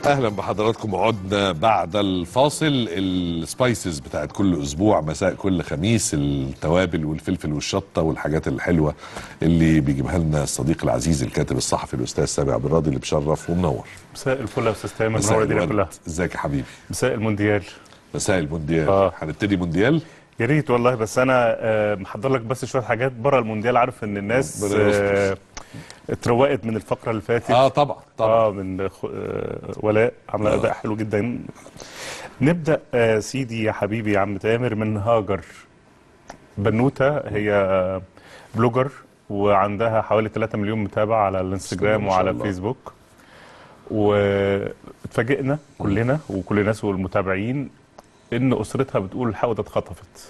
اهلا بحضراتكم عدنا بعد الفاصل السبايسز بتاعت كل اسبوع مساء كل خميس التوابل والفلفل والشطه والحاجات الحلوه اللي بيجيبها لنا الصديق العزيز الكاتب الصحفي الاستاذ سامي عبد الراضي اللي بشرف ومنور مساء الفل يا استاذ تامر مساء منور الدنيا الورد. كلها ازيك يا حبيبي مساء المونديال مساء المونديال آه. هنبتدي مونديال يا ريت والله بس انا آه، محضر لك بس شويه حاجات بره المونديال عارف ان الناس ربنا يستر. آه، اتروقت من الفقره اللي فاتت اه طبعا طبعا اه من خ- آه، ولاء عامله اداء حلو جدا نبدا آه، سيدي يا حبيبي يا عم تامر من هاجر بنوته هي آه، بلوجر وعندها حوالي 3 مليون متابع على الانستجرام ما شاء وعلى الله. الفيسبوك واتفاجئنا كلنا وكل الناس والمتابعين ان اسرتها بتقول الحقوا اتخطفت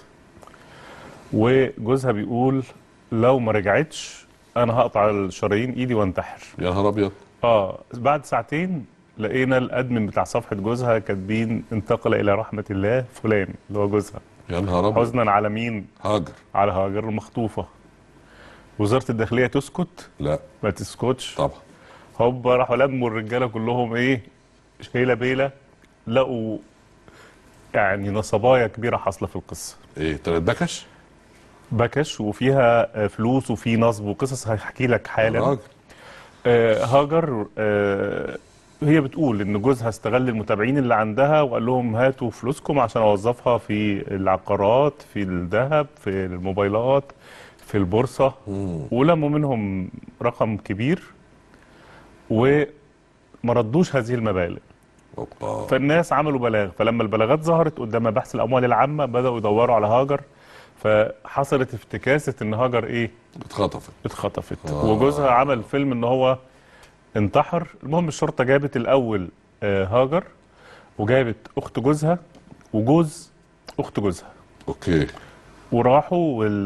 وجوزها بيقول لو ما رجعتش انا هقطع الشرايين ايدي وانتحر يا نهار ابيض اه بعد ساعتين لقينا الادمن بتاع صفحه جوزها كاتبين انتقل الى رحمه الله فلان اللي هو جوزها يا نهار ابيض حزنا على مين هاجر على هاجر المخطوفه وزاره الداخليه تسكت لا ما تسكتش طبعا هوبا راحوا لموا الرجاله كلهم ايه شيله بيله لقوا يعني نصبايا كبيره حاصله في القصه ايه طلعت بكش بكش وفيها آه، فلوس وفي نصب وقصص هحكي لك حالا هاجر آه، هاجر آه، هي بتقول ان جوزها استغل المتابعين اللي عندها وقال لهم هاتوا فلوسكم عشان اوظفها في العقارات في الذهب في الموبايلات في البورصه ولموا منهم رقم كبير وما ردوش هذه المبالغ اوبا فالناس عملوا بلاغ فلما البلاغات ظهرت قدام بحث الاموال العامه بداوا يدوروا على هاجر فحصلت افتكاسه ان هاجر ايه اتخطفت اتخطفت آه. وجوزها عمل فيلم ان هو انتحر المهم الشرطه جابت الاول آه، هاجر وجابت اخت جوزها وجوز اخت جوزها اوكي وراحوا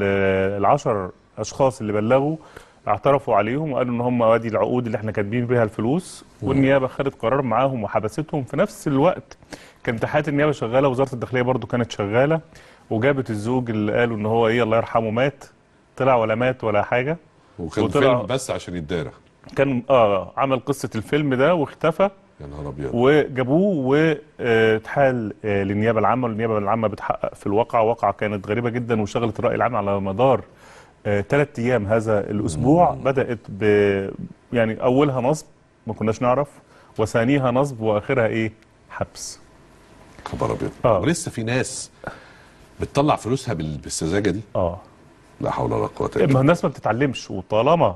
والعشر اشخاص اللي بلغوا اعترفوا عليهم وقالوا ان هم ادي العقود اللي احنا كاتبين بيها الفلوس والنيابه خدت قرار معاهم وحبستهم في نفس الوقت كانت تحقيقات النيابه شغاله وزاره الداخليه برضو كانت شغاله وجابت الزوج اللي قالوا ان هو ايه الله يرحمه مات طلع ولا مات ولا حاجه وكان وطلع- فيلم بس عشان يتدارى كان اه عمل قصه الفيلم ده واختفى يا نهار ابيض وجابوه واتحال آه، للنيابه العامه والنيابه العامه بتحقق في الواقع واقعه كانت غريبه جدا وشغلت الراي العام على مدار ثلاث ايام هذا الاسبوع بدات ب يعني اولها نصب ما كناش نعرف وثانيها نصب واخرها ايه حبس خبر ابيض آه. ولسه في ناس بتطلع فلوسها بال- بالسذاجه دي اه لا حول ولا قوه الا ما بالله الناس ما بتتعلمش وطالما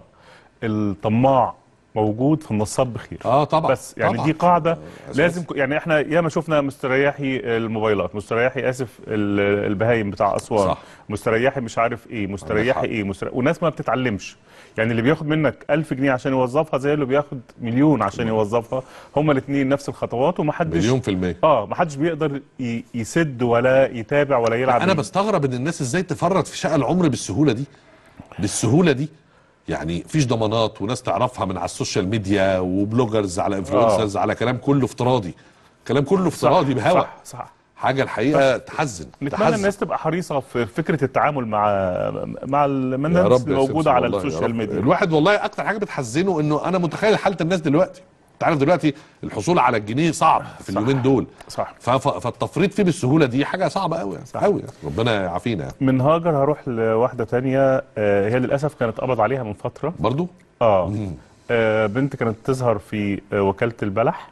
الطماع موجود في النصاب بخير اه طبعا بس يعني طبعا. دي قاعده أساسي. لازم ك- يعني احنا ياما شفنا مستريحي الموبايلات مستريحي اسف ال- البهايم بتاع اسوان صح. مستريحي مش عارف ايه عندك مستريحي حق. ايه مستريح وناس ما بتتعلمش يعني اللي بياخد منك ألف جنيه عشان يوظفها زي اللي بياخد مليون عشان يوظفها هما الاثنين نفس الخطوات ومحدش مليون في المية اه محدش بيقدر ي- يسد ولا يتابع ولا يلعب انا بيه. بستغرب ان الناس ازاي تفرط في شقى العمر بالسهوله دي بالسهوله دي يعني فيش ضمانات وناس تعرفها من على السوشيال ميديا وبلوجرز على انفلونسرز على كلام كله افتراضي كلام كله افتراضي بهوا صح صح حاجه الحقيقه تحزن نتمنى تحزن الناس تبقى حريصه في فكره التعامل مع مع يا الناس رب يا اللي موجوده سمسم على والله، يا السوشيال رب. ميديا الواحد والله اكتر حاجه بتحزنه انه انا متخيل حاله الناس دلوقتي انت عارف دلوقتي الحصول على الجنيه صعب في صح. اليومين دول صح ف- ف- فالتفريط فيه بالسهوله دي حاجه صعبه قوي قوي ربنا يعافينا يعني. من هاجر هروح لواحده تانية آه، هي للاسف كانت قبض عليها من فتره برضو اه آه، بنت كانت تظهر في آه، وكاله البلح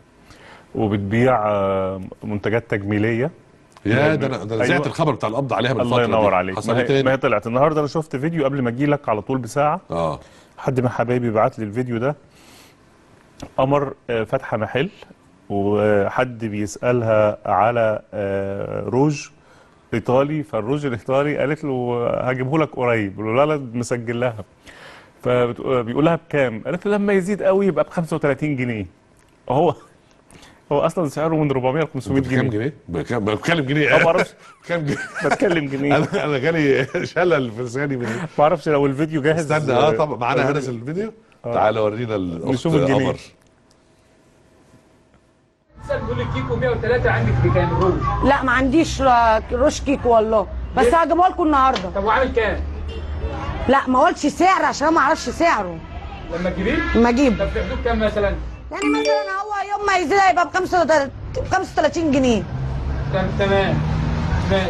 وبتبيع آه، منتجات تجميليه يا ده انا ده أنا زعت أيوة. الخبر بتاع القبض عليها من الله الفتره ينور دي. عليك حصل ما ايه هي, ما هي تاني طلعت النهارده انا شفت فيديو قبل ما اجي لك على طول بساعه اه حد من حبايبي بعت لي الفيديو ده قمر آه، فاتحه محل وحد بيسالها على آه، روج ايطالي فالروج الايطالي قالت له هجيبه لك قريب بيقول لا لا مسجل لها فبيقول لها بكام؟ قالت له لما يزيد قوي يبقى ب 35 جنيه هو هو اصلا سعره من 400 ل 500 بكام جنيه جنيه؟ بكام بتكلم جنيه أه، ما اعرفش بكام جنيه؟ بتكلم جنيه انا انا جالي شلل في لساني من ما اعرفش لو الفيديو جاهز استنى اه طبعا معانا هنس الفيديو تعالى ورينا الاخت نشوف الجنيه. قمر بيقول لك كيكو 103 عندك بكام روج لا ما عنديش لا روش كيك والله بس ليه؟ هجيبه لكم النهارده طب وعامل كام؟ لا ما قلتش سعر عشان ما اعرفش سعره لما تجيبيه ما اجيب طب في حدود كام مثلا؟ يعني مثلا هو يوم ما يزيد هيبقى ب 35 جنيه تم- تمام ماشي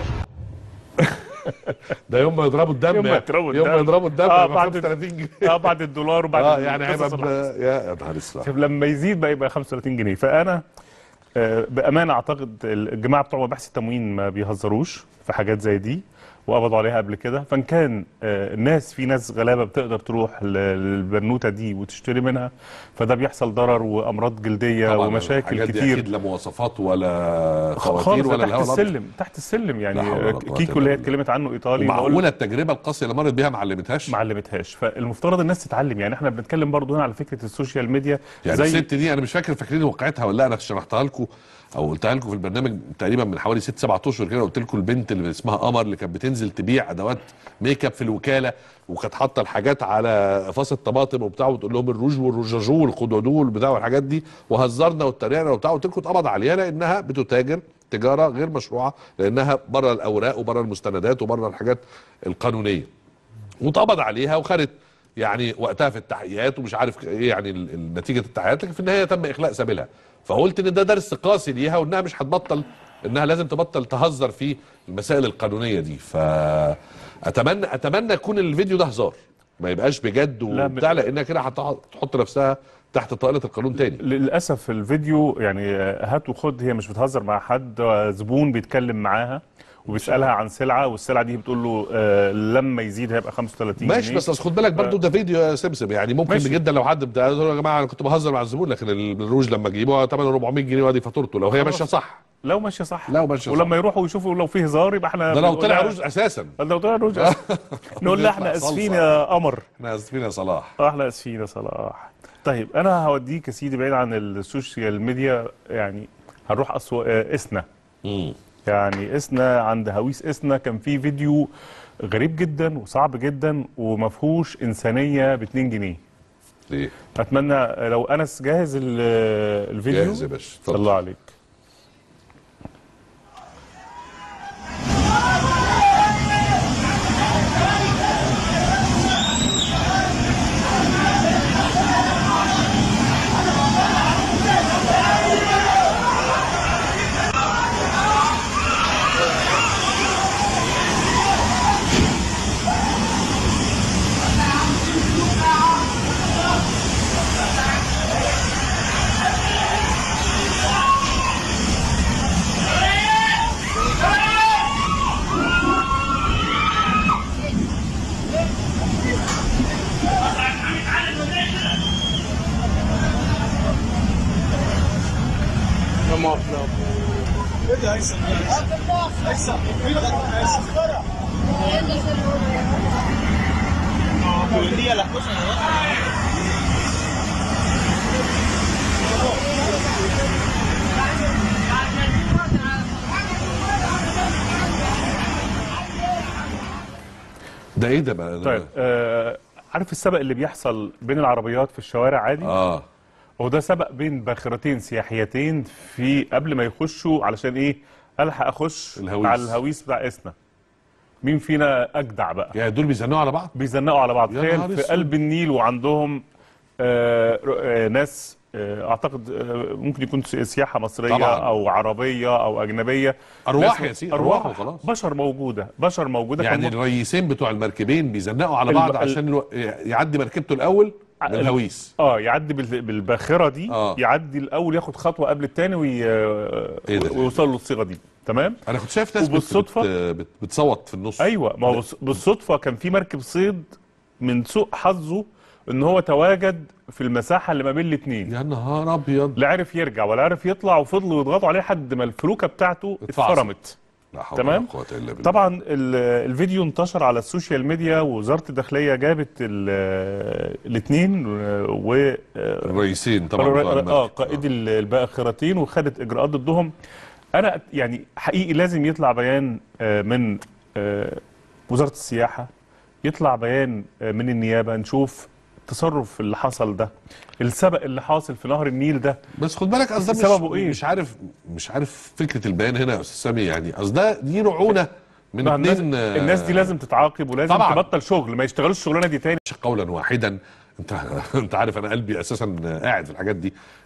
ده يوم ما يضربوا الدم يوم ما يعني. يضربوا يوم ما الدم. يضربوا الدم آه، يبقى بعد- 35 جنيه اه بعد الدولار وبعد اه يعني هيبقى القصص ب- اللي يا نهار اسود طب لما يزيد بقى يبقى 35 جنيه فانا آه، بامانه اعتقد الجماعه بتوع مباحث التموين ما بيهزروش في حاجات زي دي وقبضوا عليها قبل كده فان كان آه، الناس في ناس غلابه بتقدر تروح ل- للبنوته دي وتشتري منها فده بيحصل ضرر وامراض جلديه طبعاً ومشاكل الحاجات دي كتير اكيد لا مواصفات ولا خالص خواتير ولا تحت الهواء الأبيض. السلم تحت السلم يعني لا حول ولا آه، قوة كيكو إلا اللي هي بالله. اتكلمت عنه ايطالي بقول- ومعقوله التجربه القاسيه اللي مرت بيها ما علمتهاش ما علمتهاش فالمفترض الناس تتعلم يعني احنا بنتكلم برضو هنا على فكره السوشيال ميديا يعني زي الست دي انا مش فاكر فاكرين وقعتها ولا لا انا شرحتها لكم او قلتها لكم في البرنامج تقريبا من حوالي ست سبع اشهر كده قلت لكم البنت اللي اسمها قمر اللي كانت بتنزل تبيع ادوات ميك اب في الوكاله وكانت حاطه الحاجات على فاص الطماطم وبتاع وتقول لهم الروج والرجاجو والخدودو والبتاع والحاجات دي وهزرنا واتريقنا وبتاع قلت لكم اتقبض عليها لانها بتتاجر تجاره غير مشروعه لانها بره الاوراق وبره المستندات وبره الحاجات القانونيه واتقبض عليها وخدت يعني وقتها في التحقيقات ومش عارف ايه يعني ال- ال- نتيجه التحقيقات لكن في النهايه تم اخلاء سبيلها فقلت ان ده درس قاسي ليها وانها مش هتبطل انها لازم تبطل تهزر في المسائل القانونيه دي فاتمنى اتمنى يكون الفيديو ده هزار ما يبقاش بجد لا، وبتاع م- لانها كده هتحط نفسها تحت طائله القانون تاني للاسف الفيديو يعني هات وخد هي مش بتهزر مع حد زبون بيتكلم معاها وبيسالها عن سلعه والسلعه دي بتقول له آه، لما يزيد هيبقى 35 ماشي جنيه بس أصل خد بالك برضو ده فيديو يا سمسم يعني ممكن ماشي. جدا لو حد بتاع يقول يا جماعه انا كنت بهزر مع الزبون لكن الروج لما تجيبه ثمنه 400 جنيه وادي فاتورته لو هي خلاص. ماشيه صح لو ماشيه صح لو ماشية صح. ولما يروحوا يشوفوا لو في هزار يبقى احنا ده لو بنقول طلع لها- روج اساسا لو طلع روج نقول لها احنا بيطلع صلصة. اسفين يا قمر احنا اسفين يا صلاح اه احنا اسفين يا صلاح طيب انا هوديك يا سيدي بعيد عن السوشيال ميديا يعني هنروح أسو... آه، اسنا يعني اسنا عند هويس اسنا كان في فيديو غريب جدا وصعب جدا وما فيهوش انسانيه ب 2 جنيه ليه؟ اتمنى لو انس جاهز ال- الفيديو جاهز يا باشا اتفضل. الله عليك ده ايه ده بقى؟ ده طيب آه عارف السبق اللي بيحصل بين العربيات في الشوارع عادي اه هو ده سبق بين باخرتين سياحيتين في قبل ما يخشوا علشان ايه الحق اخش الهويس. على الهويس بتاع اسنا مين فينا اجدع بقى يعني دول بيزنقوا على بعض؟ بيزنقوا على بعض يا تخيل نهار في اسود. قلب النيل وعندهم آه ر- آه ناس آه اعتقد آه ممكن يكون س- سياحه مصريه طبعاً. او عربيه او اجنبيه أرواح ناس- يا سيدي، ارواح أرواح وخلاص. بشر موجوده بشر موجوده يعني كان ممكن- الرئيسين بتوع المركبين بيزنقوا على ال- بعض ال- عشان الو... يعدي مركبته الاول من ال- الهويس اه يعدي بال- بالباخره دي آه. يعدي الاول ياخد خطوه قبل الثاني وي... إيه ده؟ ويوصل له الصيغه دي تمام انا كنت شايف ناس بت... وبالصدفة- بت... بت... بتصوت في النص ايوه ما هو بص- بالصدفه كان في مركب صيد من سوء حظه ان هو تواجد في المساحه اللي ما بين الاثنين يا نهار ابيض لا عرف يرجع ولا عرف يطلع وفضلوا يضغطوا عليه لحد ما الفلوكه بتاعته اتفعصت. اتفرمت لا حول تمام. ولا قوه الا بالله طبعا ال- الفيديو انتشر على السوشيال ميديا ووزاره الداخليه جابت الاثنين و الرئيسين طبعا بتوع اه المركب. قائد ال- الباخرتين وخدت اجراءات ضدهم انا يعني حقيقي لازم يطلع بيان آه، من آه، وزاره السياحه يطلع بيان آه، من النيابه نشوف التصرف اللي حصل ده السبق اللي حاصل في نهر النيل ده بس خد بالك اصل ده سببه مش إيه؟ مش عارف مش عارف فكره البيان هنا يا استاذ سامي يعني اصل ده دي رعونه من ما الناس, اتنين آه، الناس دي لازم تتعاقب ولازم طبعاً. تبطل شغل ما يشتغلوش الشغلانه دي تاني قولا واحدا انت انت عارف انا قلبي اساسا قاعد في الحاجات دي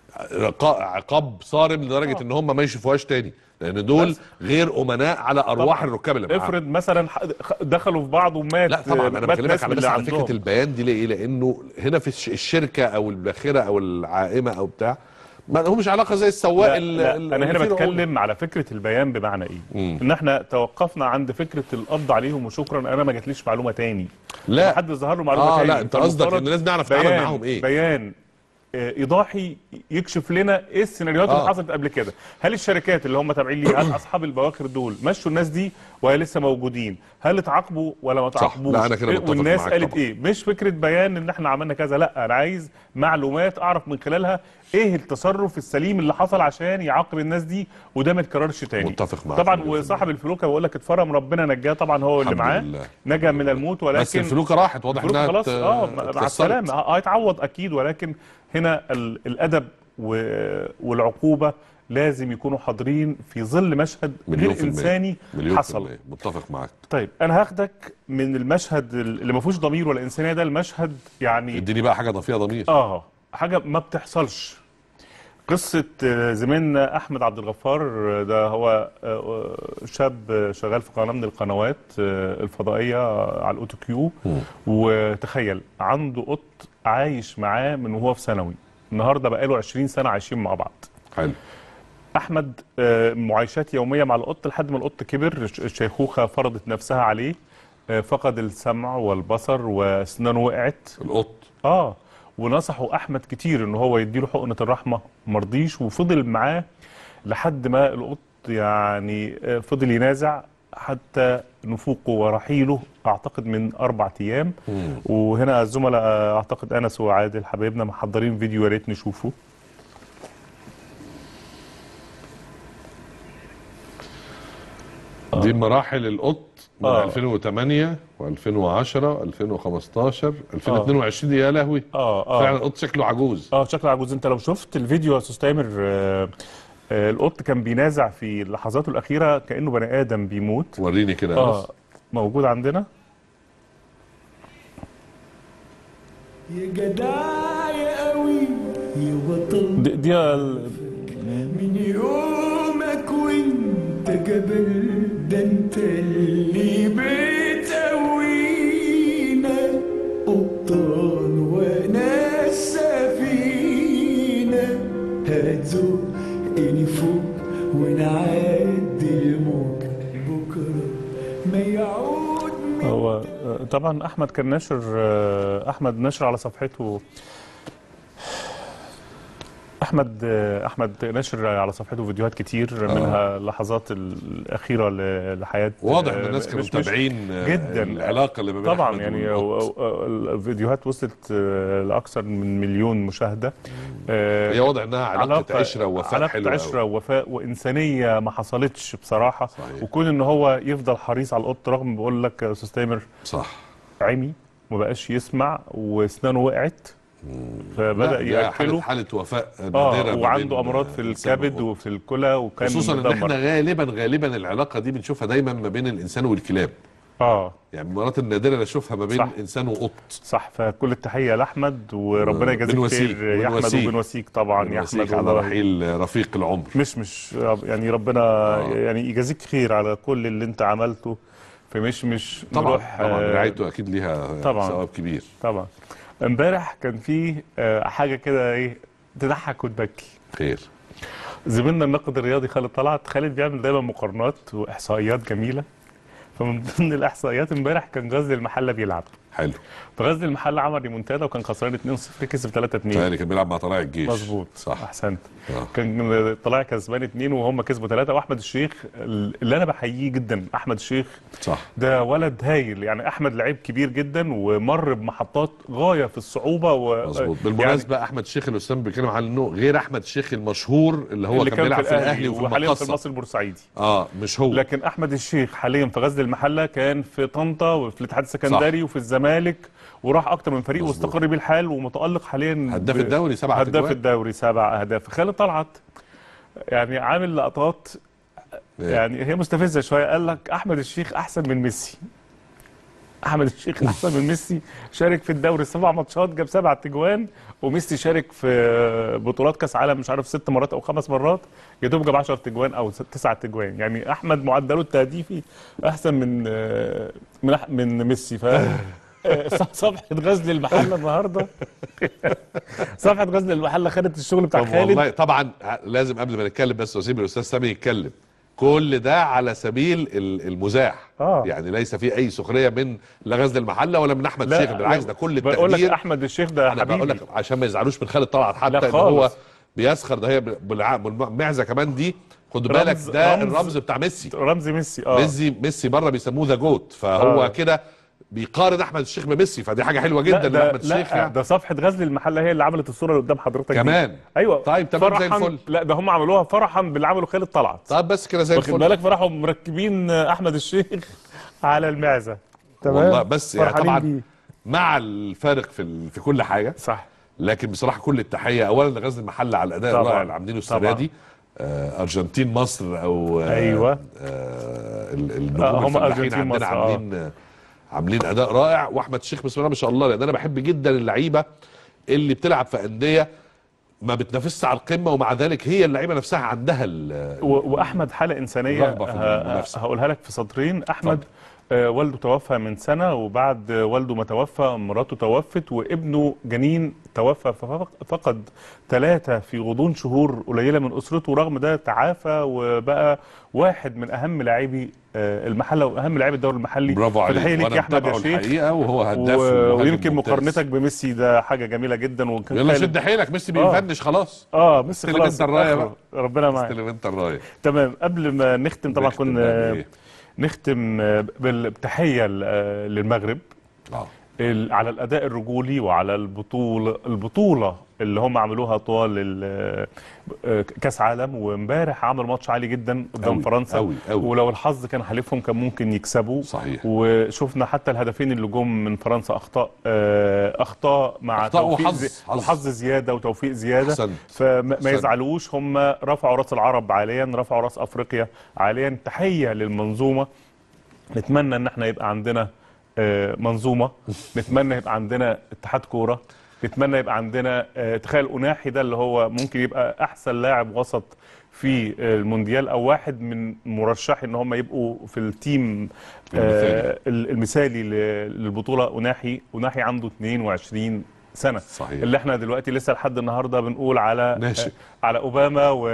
رقا- عقاب صارم لدرجه ان هم ما يشوفوهاش تاني لان دول بس. غير امناء على ارواح طبعاً. الركاب اللي معاهم افرض مثلا ح- دخلوا في بعض ومات لا طبعا انا مات بكلمك ناس على من بس اللي على فكره عندهم. البيان دي ليه لانه هنا في الش- الشركه او الباخره او العائمه او بتاع ما لهمش علاقه زي السواق لا, ال- لا ال- انا هنا اللي فيه العمر. بتكلم على فكره البيان بمعنى ايه مم. ان احنا توقفنا عند فكره القبض عليهم وشكرا انا ما جاتليش معلومه تاني لا. حد ظهر له معلومه اه تاني لا انت قصدك فالمفترض ان لازم نعرف نتعامل بيان معاهم ايه بيان آه، ايضاحي يكشف لنا ايه السيناريوهات آه. اللي حصلت قبل كده هل الشركات اللي هم تابعين لي هل اصحاب البواخر دول مشوا الناس دي ولا لسه موجودين هل اتعاقبوا ولا ما اتعاقبوش لا، أنا كده إيه- متفق والناس معاك قالت طبعاً. ايه مش فكره بيان ان احنا عملنا كذا لا انا عايز معلومات اعرف من خلالها ايه التصرف السليم اللي حصل عشان يعاقب الناس دي وده ما يتكررش تاني متفق معاك طبعا مليون في وصاحب الفلوكه بقول لك اتفرم ربنا نجاه طبعا هو اللي الحمد معاه لله. نجا من الموت ولكن بس الفلوكه راحت واضح الفلوك انها خلاص ات- اه مع اتكسرت. السلامه اه هيتعوض اكيد ولكن هنا ال- الادب و- والعقوبه لازم يكونوا حاضرين في ظل مشهد مليون غير في المية. انساني مليون في حصل المية. متفق معاك طيب انا هاخدك من المشهد اللي ما فيهوش ضمير ولا انسانيه ده المشهد يعني اديني بقى حاجه فيها ضمير اه حاجه ما بتحصلش قصة آه، زميلنا أحمد عبد الغفار آه، ده هو آه، آه، شاب آه، شغال في قناة من القنوات آه، الفضائية آه، على الأوتو كيو وتخيل عنده قط عايش معاه من وهو في ثانوي النهارده بقاله 20 سنة عايشين مع بعض حلو احمد آه، معايشات يوميه مع القط لحد ما القط كبر الش- الشيخوخه فرضت نفسها عليه آه، فقد السمع والبصر واسنانه وقعت القط اه ونصحوا احمد كتير ان هو يديله حقنه الرحمه مرضيش وفضل معاه لحد ما القط يعني آه، فضل ينازع حتى نفوقه ورحيله اعتقد من اربع ايام وهنا الزملاء آه، اعتقد انس وعادل حبايبنا محضرين فيديو يا ريت نشوفه دي مراحل القط من آه. 2008 و2010 2015 2022 يا لهوي اه اه فعلا القط شكله عجوز اه شكله عجوز انت لو شفت الفيديو يا استاذ تامر آه، آه، القط كان بينازع في لحظاته الاخيره كانه بني ادم بيموت وريني كده يا اه أنس. موجود عندنا يا جدع يا قوي يا بطل دي, دي ال- من يومك وانت جبل ده انت اللي بتقوينا قبطان وانا السفينة هتزقني فوق ونعدي الموج بكرة ما يعود من هو آه، طبعا احمد كان ناشر آه، احمد ناشر على صفحته احمد آه، احمد ناشر على صفحته فيديوهات كتير منها اللحظات الاخيره ل- لحياه واضح ان آه، الناس كانوا مش- مش- متابعين آه، جدا. العلاقه اللي ما بين طبعا أحمد يعني والقط. أو- أو- الفيديوهات وصلت آه، لاكثر من مليون مشاهده آه، هي واضح انها علاقه عشره ووفاء علاقة حلوه عشرة أوي. ووفاء وإنسانية ما حصلتش بصراحة صحيح. وكون إن هو يفضل حريص على القط رغم بقول لك يا أستاذ تامر صح عمي وما بقاش يسمع واسنانه وقعت فبدا لا، ده حاله ياكله حاله وفاء نادره اه ما وعنده بين، امراض آه، في الإنسان الكبد والقط. وفي الكلى وكان خصوصا ان مدمر. احنا غالبا غالبا العلاقه دي بنشوفها دايما ما بين الانسان والكلاب اه يعني المرات النادره اللي اشوفها ما بين صح. انسان وقط صح فكل التحيه لاحمد وربنا يجازيك بنواسيك، خير يا احمد بنواسيك. وبنواسيك طبعا يا بنواسيك احمد على والله. رحيل رفيق العمر مش مش يعني ربنا يعني يجازيك خير على كل اللي انت عملته في مش مش طبعا نروح طبعا آه، رعايته اكيد ليها طبعاً. ثواب كبير طبعا امبارح كان فيه آه، حاجه كده ايه تضحك وتبكي خير زميلنا الناقد الرياضي خالد طلعت خالد بيعمل دايما مقارنات واحصائيات جميله فمن ضمن الاحصائيات امبارح كان غزل المحله بيلعب حلو فغزل المحله عمل ريمونتادا وكان خسران 2-0 كسب 3-2 تهيألي كان بيلعب مع طلائع الجيش مظبوط صح احسنت آه. كان طلع كسبان اتنين وهم كسبوا ثلاثه واحمد الشيخ اللي انا بحييه جدا احمد الشيخ صح ده ولد هايل يعني احمد لعيب كبير جدا ومر بمحطات غايه في الصعوبه و... مظبوط بالمناسبه احمد شيخ الاسلام بيتكلم عنه غير احمد شيخ المشهور اللي هو اللي كان بيلعب في الاهلي وفي وحاليا في المقصه المصري البورسعيدي اه مش هو لكن احمد الشيخ حاليا في غزل المحله كان في طنطا وفي الاتحاد السكندري وفي الزمالك وراح اكتر من فريق مظبوط. واستقر بيه الحال ومتالق حاليا هداف ب- الدوري سبعة هداف أجوال. الدوري سبع اهداف خالد طلعت يعني عامل لقطات إيه. يعني هي مستفزه شويه قال لك احمد الشيخ احسن من ميسي احمد الشيخ احسن من ميسي شارك في الدوري سبع ماتشات جاب سبع تجوان وميسي شارك في بطولات كاس عالم مش عارف ست مرات او خمس مرات يا دوب جاب 10 تجوان او ست- تسع تجوان يعني احمد معدله التهديفي احسن من آه، من أح- من ميسي ف آه، صفحه غزل المحله النهارده صفحه غزل المحله خدت الشغل بتاع طب خالد والله طبعا لازم قبل ما نتكلم بس واسيب الاستاذ سامي يتكلم كل ده على سبيل ال- المزاح آه. يعني ليس في اي سخريه من لا غزل المحله ولا من احمد لا، شيخ بالعكس ده كل بقول لك التقدير احمد الشيخ ده انا بقول حبيبي لك عشان ما يزعلوش من خالد طلعت حتى لا ان هو خالص. بيسخر ده هي بالع- بالمعزه كمان دي خد بالك رمز- ده رمز- الرمز بتاع ميسي رمزي ميسي اه ميسي ميسي بره بيسموه ذا جوت فهو آه. كده بيقارن احمد الشيخ بميسي فدي حاجه حلوه لا جدا ده لاحمد الشيخ لا يعني ده صفحه غزل المحله هي اللي عملت الصوره اللي قدام حضرتك دي. كمان ايوه طيب، تمام زي فرحاً- الفل. لا ده هم عملوها فرحا باللي عمله خالد طلعت طب بس كده زي واخد الفل بالك فراحوا مركبين احمد الشيخ على المعزه والله بس يعني فرحانين طبعا بيه. مع الفارق في ال- في كل حاجه صح لكن بصراحه كل التحيه اولا لغزل المحله على الاداء طبعاً. الرائع اللي عاملينه السنه طبعاً. دي آه، ارجنتين مصر او آه، أيوة. آه، ال- النجوم آه، هم الفلاحين أرجنتين عندنا مصر، آه. عاملين آه، عاملين اداء رائع واحمد الشيخ بسم الله ما شاء الله لان انا بحب جدا اللعيبه اللي بتلعب في انديه ما بتنافسش على القمه ومع ذلك هي اللعيبه نفسها عندها ال- و- واحمد حاله انسانيه رغبة في ه- المنافسة. هقولها لك في سطرين احمد اتفضل. آه، والده توفى من سنه وبعد والده ما توفى مراته توفت وابنه جنين توفى ففق- فقد ثلاثه في غضون شهور قليله من اسرته رغم ده تعافى وبقى واحد من اهم لاعبي آه، المحله واهم لاعبي الدوري المحلي برافو فتحية عليك ليك وانا يا احمد يا متابعه شيخ الحقيقه وهو هداف و- ومهاجم ويمكن ممتاز. مقارنتك بميسي ده حاجه جميله جدا وكان يلا خالد- شد حيلك ميسي آه. بيفنش خلاص اه ميسي استلم خلاص انت الراية آخره. ربنا معاك استلم انت الرايه تمام قبل ما نختم طبعا نختم كنا بقى بإيه؟ نختم آه، بالتحيه ل- آه، للمغرب اه ال- على الاداء الرجولي وعلى البطوله البطوله اللي هم عملوها طوال ال- آه، كاس عالم وامبارح عملوا ماتش عالي جدا قدام أوي، فرنسا أوي، أوي. ولو الحظ كان حالفهم كان ممكن يكسبوا صحيح. وشفنا حتى الهدفين اللي جم من فرنسا اخطاء آه، اخطاء مع أخطاء توفيق وحظ، زي- حظ. وحظ زياده وتوفيق زياده أحسنت. فما ما أحسنت. يزعلوش هم رفعوا راس العرب عاليا رفعوا راس افريقيا عاليا تحيه للمنظومه نتمنى ان احنا يبقى عندنا آه، منظومه نتمنى يبقى عندنا اتحاد كوره نتمنى يبقى عندنا آه، تخيل اناحي ده اللي هو ممكن يبقى احسن لاعب وسط في آه، المونديال او واحد من مرشحي ان هم يبقوا في التيم آه، المثالي ل- للبطوله اناحي اناحي عنده 22 سنه صحيح. اللي احنا دلوقتي لسه لحد النهارده بنقول على ناشئ. آه، على اوباما و...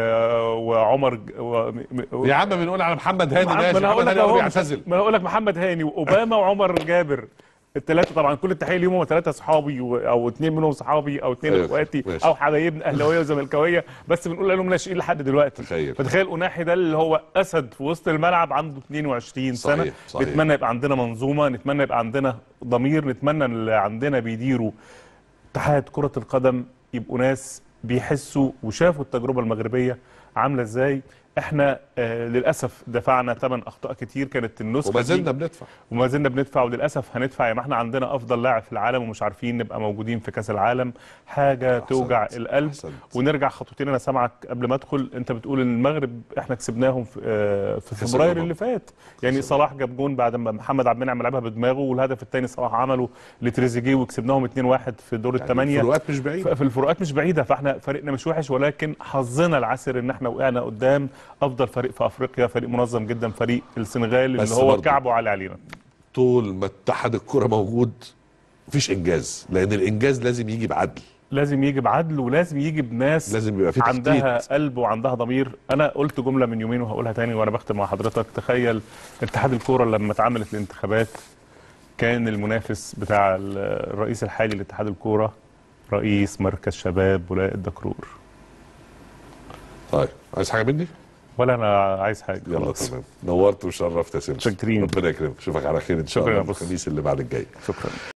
وعمر ج- و... م- يا عم بنقول على محمد هاني محمد- ناشئ ما انا هقول محمد لك هاني هو اهو بيعتزل ما انا هقول لك محمد هاني واوباما وعمر جابر الثلاثه طبعا كل التحيه ليهم هم ثلاثه صحابي و... او اثنين منهم صحابي او اثنين أيوة، اخواتي ماشي. او حبايبنا اهلاويه وزملكاويه بس بنقول عليهم ناشئين لحد دلوقتي تخيل. فتخيل اناحي ده اللي هو اسد في وسط الملعب عنده 22 سنه صحيح، صحيح. نتمنى يبقى عندنا منظومه نتمنى يبقى عندنا ضمير نتمنى اللي عندنا بيديروا اتحاد كرة القدم يبقوا ناس بيحسوا وشافوا التجربة المغربية عاملة ازاي احنا آه للاسف دفعنا ثمن اخطاء كتير كانت النسخه وما دي- زلنا بندفع وما زلنا بندفع وللاسف هندفع يا ما احنا عندنا افضل لاعب في العالم ومش عارفين نبقى موجودين في كاس العالم حاجه أحسنت، توجع القلب أحسنت. ونرجع خطوتين انا سامعك قبل ما ادخل انت بتقول ان المغرب احنا كسبناهم في, آه في كأس فبراير الأمم. اللي فات يعني صلاح جاب جون بعد ما محمد عبد المنعم لعبها بدماغه والهدف الثاني صلاح عمله لتريزيجيه وكسبناهم 2-1 في دور الثمانيه الفروقات مش بعيده في الفروقات مش بعيده فاحنا فريقنا مش وحش ولكن حظنا العسر ان احنا وقعنا قدام افضل فريق في افريقيا فريق منظم جدا فريق السنغال اللي بس هو برضه. كعبه عالي علينا طول ما اتحاد الكره موجود مفيش انجاز لان الانجاز لازم يجي بعدل لازم يجي بعدل ولازم يجي بناس لازم يبقى في عندها تخطيط قلب وعندها ضمير انا قلت جمله من يومين وهقولها تاني وانا بختم مع حضرتك تخيل اتحاد الكوره لما اتعملت الانتخابات كان المنافس بتاع ال- الرئيس الحالي لاتحاد الكوره رئيس مركز شباب ولاء الدكرور طيب عايز حاجه مني ولا انا عايز حاجه يلا خلاص. تمام نورت وشرفت يا سيدي شاكرين. ربنا يكرمك اشوفك على خير ان شاء شكرا يا الله بص. الخميس اللي بعد الجاي شكرا